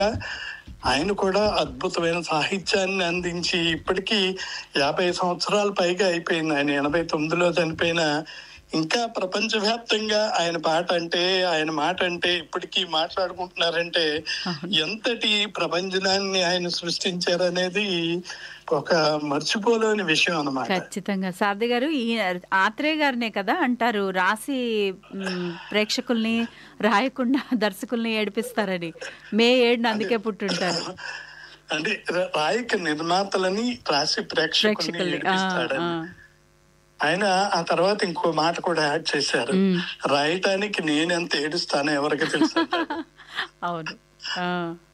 ఆయన కూడా అద్భుతమైన సాహిత్యాన్ని అందించి ఇప్పటికీ యాభై సంవత్సరాల పైగా అయిపోయింది ఆయన ఎనభై తొమ్మిదిలో చనిపోయిన ఇంకా ప్రపంచవ్యాప్తంగా ఆయన పాట అంటే ఆయన మాట అంటే ఇప్పటికీ మాట్లాడుకుంటున్నారంటే ఎంతటి ప్రపంచాన్ని ఆయన సృష్టించారనేది ఒక మర్చిపోలేని విషయం అన్నమాట ఖచ్చితంగా సారథి గారు ఈ ఆత్రేయ గారినే కదా అంటారు రాసి మ్, ప్రేక్షకుల్ని రాయకుండా దర్శకుల్ని ఏడిపిస్తారని మే ఏడున అందుకే పుట్టుంటారు అంటే రాయక నిర్మాతలని రాసి ప్రేక్షకుల్ని ప్రేక్షకుల్ని ఆ, ఏడిపిస్తాడని ఆ. ఆయన ఆ తర్వాత ఇంకో మాట కూడా యాడ్ చేశారు మ్మ్. రాయటానికి నేనెంత ఏడుస్తానో ఎవరికి తెలుసు అవును ఆ,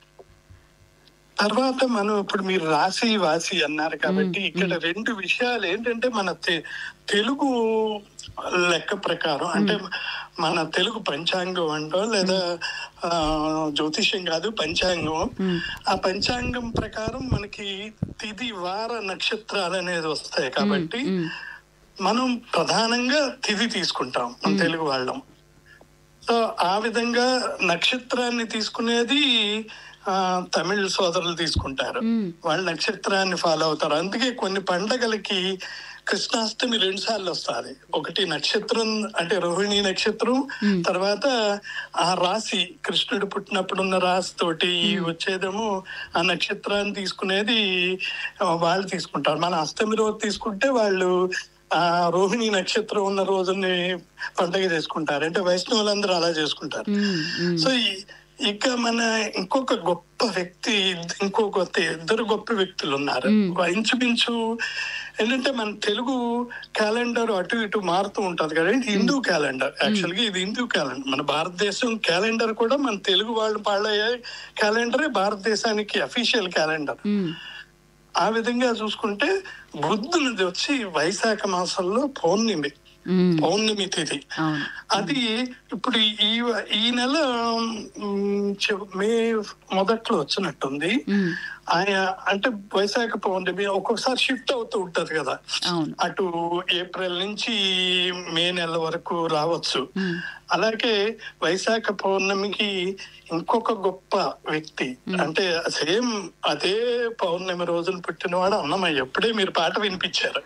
తర్వాత మనం ఇప్పుడు మీరు రాసి వాసి అన్నారు కాబట్టి ఇక్కడ రెండు విషయాలు ఏంటంటే మన తె- తెలుగు లెక్క ప్రకారం అంటే మన తెలుగు పంచాంగం అంటో లేదా ఆ, జ్యోతిష్యం కాదు పంచాంగం మ్, ఆ పంచాంగం ప్రకారం మనకి తిది వార నక్షత్రాలు అనేది వస్తాయి కాబట్టి మ్, మనం ప్రధానంగా తిది తీసుకుంటాం మన తెలుగు వాళ్ళం సో ఆ విధంగా నక్షత్రాన్ని తీసుకునేది ఆ, తమిళ సోదరులు తీసుకుంటారు మ్. వాళ్ళ నక్షత్రాన్ని ఫాలో అవుతారు అందుకే కొన్ని పండగలకి కృష్ణాష్టమి రెండు సార్లు వస్తుంది ఒకటి నక్షత్రం అంటే రోహిణి నక్షత్రం తర్వాత ఆ రాశి కృష్ణుడు పుట్టినప్పుడు ఉన్న రాశి తోటి వచ్చేదేమో ఆ నక్షత్రాన్ని తీసుకునేది ఆ, వాళ్ళు తీసుకుంటారు మన అష్టమి రోజు తీసుకుంటే వాళ్ళు ఆ రోహిణి నక్షత్రం ఉన్న రోజుని పండగ చేసుకుంటారు అంటే వైష్ణవులందరూ అలా చేసుకుంటారు మ్, మ్. సో ఈ- ఇక మన ఇంకొక గొప్ప వ్యక్తి ఇంకొక ఇద్దరు గొప్ప వ్యక్తులు ఉన్నారు ఇంచుమించు ఏంటంటే మన తెలుగు క్యాలెండర్ అటు ఇటు మారుతూ ఉంటది కదా ఇది హిందూ క్యాలెండర్ యాక్చువల్ గా ఇది హిందూ క్యాలెండర్ మన భారతదేశం క్యాలెండర్ కూడా మన తెలుగు వాళ్ళు పాడయ్యే క్యాలెండరే భారతదేశానికి అఫీషియల్ క్యాలెండర్ మ్, ఆ విధంగా చూసుకుంటే బుద్ధునిది వచ్చి వైశాఖ మాసంలో పౌర్ణమి మ్. పౌర్ణమి తిథి అవును అది ఇప్పుడు ఈ ఈ నెల మ్, చె- మే మొదట్లో వచ్చినట్టుంది మ్, ఆయన అంటే వైశాఖ పౌర్ణమి ఒక్కొక్కసారి షిఫ్ట్ అవుతూ ఉంటది కదా అవును అటు ఏప్రిల్ నుంచి మే నెల వరకు రావచ్చు మ్, అలాగే వైశాఖ పౌర్ణమికి ఇంకొక గొప్ప వ్యక్తి అంటే సేమ్ అదే పౌర్ణమి రోజున పుట్టినవాడు అన్నమయ్య ఎప్పుడే మీరు పాట వినిపించారు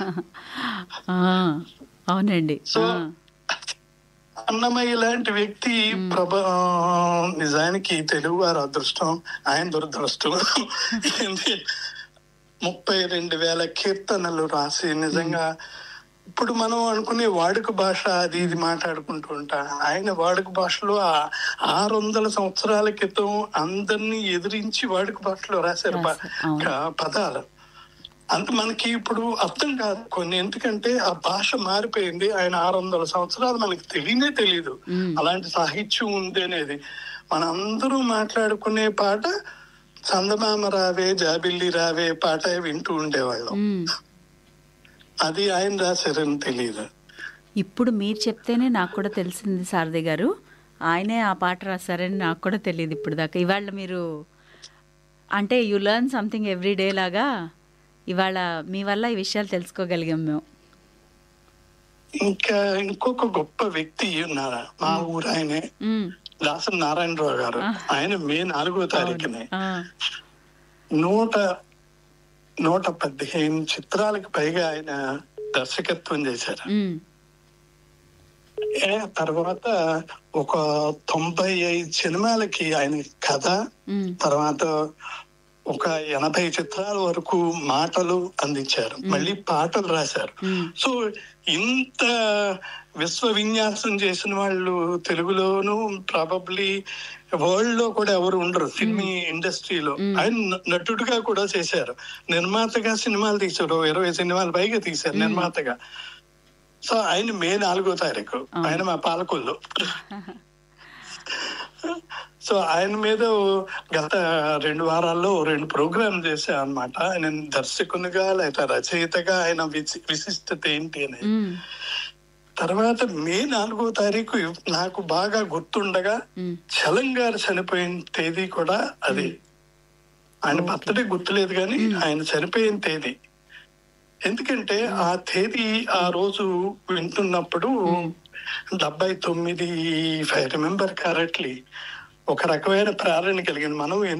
ఆ, అవునండి సో ఆ, అన్నమయ్య లాంటి వ్యక్తి ప్రభ ఆ, నిజానికి తెలుగు వారి అదృష్టం ఆయన దురదృష్టం ఏంటి? ముప్పై రెండు వేల కీర్తనలు రాసి నిజంగా ఇప్పుడు మనం అనుకునే వాడుక భాష అది ఇది మాట్లాడుకుంటూ ఉంటాం ఆయన వాడుక భాషలో ఆ ఆరు వందల సంవత్సరాల క్రితం అందరినీ ఎదిరించి వాడుక భాషలో రాశారు ప- రాశారు, అవును. క- పదాలు అంత మనకి ఇప్పుడు అర్థం కాదు కొన్ని ఎందుకంటే ఆ భాష మారిపోయింది ఆయన ఆరు వందల సంవత్సరాలు మనకి తెలియనే తెలియదు మ్మ్. అలాంటి సాహిత్యం ఉంది అనేది మన అందరూ మాట్లాడుకునే పాట చందమామ రావే జాబిల్లి రావే పాట వింటూ ఉండేవాళ్ళం మ్. అది ఆయన రాశారని తెలియదు ఇప్పుడు మీరు చెప్తేనే నాకు కూడా తెలిసింది సారథి గారు ఆయనే ఆ పాట రాశారని నాకు కూడా తెలియదు ఇప్పుడు దాకా ఇవాళ మీరు అంటే you learn something every day లాగా ఇవాళ మీ వల్ల ఈ విషయాలు తెలుసుకోగలిగాం మేము ఇంకా ఇంకొక గొప్ప వ్యక్తి ఉన్నారు మా ఊరు ఆయనే మ్, దాసం నారాయణరావు గారు ఆయన మే నాలుగో తారీఖునే ఆ, నూట నూట పదిహేను చిత్రాలకు పైగా ఆయన దర్శకత్వం చేశారు మ్, ఏ తర్వాత ఒక తొంభై ఐదు సినిమాలకి ఆయన కథ మ్, తర్వాత ఒక ఎనభై చిత్రాల వరకు మాటలు అందించారు మళ్ళీ పాటలు రాశారు మ్. సో ఇంత విశ్వ విన్యాసం చేసిన వాళ్ళు తెలుగులోను ప్రాబబ్లీ వరల్డ్ లో కూడా ఎవరు ఉండరు సినిమా ఇండస్ట్రీలో ఆయన న- నటుడుగా కూడా చేశారు నిర్మాతగా సినిమాలు తీశారు ఓ ఇరవై సినిమాలు పైగా తీశారు నిర్మాతగా సో ఆయన మే నాలుగో తారీఖు ఆయన మా పాలకొల్లు సో ఆయన మీద గత రెండు వారాల్లో రెండు ప్రోగ్రామ్ చేశా అనమాట ఆయన దర్శకునిగా లేదా రచయితగా ఆయన విశి- విశిష్టత ఏంటి అనేది మ్, తర్వాత మే నాలుగో తారీఖు నాకు బాగా గుర్తుండగా మ్. చలం గారు చనిపోయిన తేదీ కూడా అది ఆయన బర్త్డే గుర్తులేదు కానీ ఆయన చనిపోయిన తేదీ ఎందుకంటే ఆ తేదీ ఆ రోజు వింటున్నప్పుడు డెబ్బై తొమ్మిది ఇఫ్ ఐ రిమెంబర్ కరెక్ట్లీ ఒక రకమైన ప్రేరణ కలిగింది మనం